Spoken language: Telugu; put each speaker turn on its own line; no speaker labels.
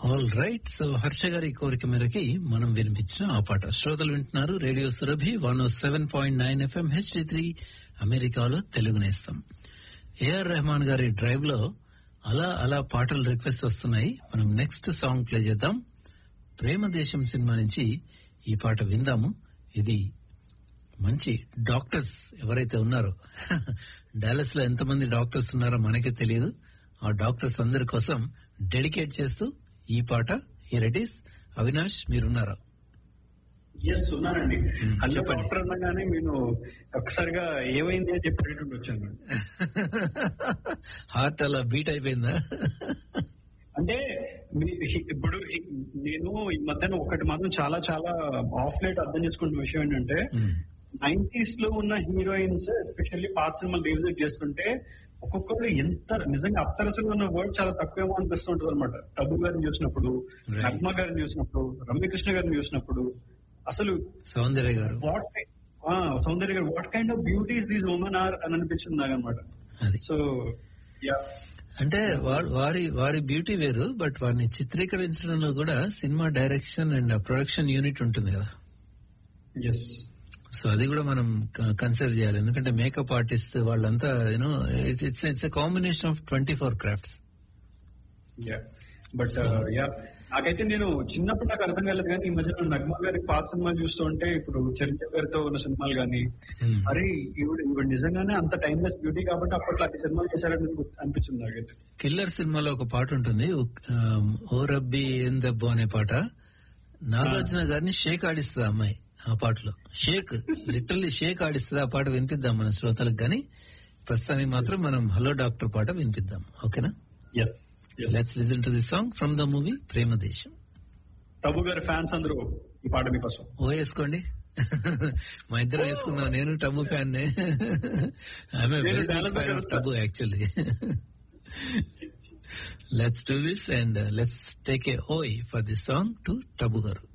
ఆల్ రైట్ సో హర్ష గారి కోరిక మేరకి మనం వినిపించిన ఆ పాట శ్రోతలు వింటున్నారు radio Surabhi one O seven point nine FM HD three అమెరికాలో తెలుగు నేస్తం ఏఆర్ రెహమాన్ గారి డ్రైవ్ లో అలా అలా పాటలు రిక్వెస్ట్ వస్తున్నాయి మనం నెక్స్ట్ సాంగ్ ప్లే చేద్దాం ప్రేమ దేశం సినిమా నుంచి ఈ పాట విందాము ఇది మంచి డాక్టర్స్ ఎవరైతే ఉన్నారో డాలస్ లో ఎంతమంది డాక్టర్స్ ఉన్నారో మనకే తెలియదు ఆ డాక్టర్స్ అందరి కోసం డెడికేట్ చేస్తూ ఈ పాట హియర్ ఇట్ ఈస్ అవినాష్ మీరున్నారా
ఎస్ ఉన్నానండి
Hmm,
అల్ల
చెప్పండి.
డాక్టర్ అనగానే నేను ఒక్కసారిగా ఏమైంది అని చెప్పి అడిగేటువంటి వచ్చాను
హార్ట్ అలా బీట్ అయిపోయిందా
అంటే మీ- ఇప్పుడు నేను ఈ మధ్యన ఒకటి మాత్రం చాలా చాలా ఆఫ్ లైట్ అర్థం చేసుకున్న విషయం ఏంటంటే
Hmm.
నైన్టీస్ లో ఉన్న హీరోయిన్స్ ఎస్పెషల్లీ పాత సినిమాలు రివిజిట్ చేస్తుంటే ఒక్కొక్కరు ఎంత నిజంగా అప్తరసలు ఉన్న వర్డ్ చాలా తక్కువేమో అనిపిస్తుంటది అనమాట టబు గారిని చూసినప్పుడు
Right.
నగ్మ గారిని చూసినప్పుడు రమ్యకృష్ణ గారిని చూసినప్పుడు అసలు
సౌందర్య గారు
వాట్ సౌందర్య గారు what kind of beauties these women are అని అనిపించింది నాకు అనమాట
అది
సో యా
అంటే వా- వారి వారి బ్యూటీ వేరు బట్ వారిని చిత్రీకరించడంలో కూడా cinema direction and production unit ఉంటుంది కదా
ఎస్
సో అది కూడా మనం కన్సిడర్ చేయాలి ఎందుకంటే మేకప్ ఆర్టిస్ట్ వాళ్ళంతా you know it's it's combination of twenty four crafts
yeah but yeah నాకైతే నేను చిన్నప్పుడు నాకు అర్థం కాలేదు కానీ ఈ మధ్య నగ్మ గారి పాత సినిమాలు చూస్తుంటే ఇప్పుడు చిరంజీవి గారితో ఉన్న సినిమాలు కానీ
Hmm.
అరే ఈవిడ ఈవిడ నిజంగానే అంత టైమ్లెస్ బ్యూటీ కాబట్టి అప్పట్లో అన్ని సినిమాలు చేశారని గుర్తు- అనిపించింది నాకైతే
కిల్లర్ సినిమాలో ఒక పాట ఉంటుంది ఉక్- ఆమ్, ఓ రబ్బీ ఏం దెబ్బో అనే పాట నాగార్జున గారిని షేక్ ఆడిస్తుంది ఆ అమ్మాయి ఆ పాటలో షేక్ లిటరల్లీ షేక్ ఆడిస్తుంది ఆ పాట వినిపిద్దాం మన శ్రోతలకు గాని ప్రస్తుతానికి మాత్రం మనం హలో డాక్టర్ పాట వినిపిద్దాం ఓకేనా
yes
let's listen to the song from the movie Prema Desam
Tabu గారి ఫ్యాన్స్ అందరూ ఈ పాట మీకోసం
ఓ వేసుకోండి మా ఇద్దరం వేసుకుందాం నేను టబు ఫ్యాన్
నేను Dallas దగ్గర వస్తా.
Tabu actually let's do this and let's take a oy for this song to Tabu గారు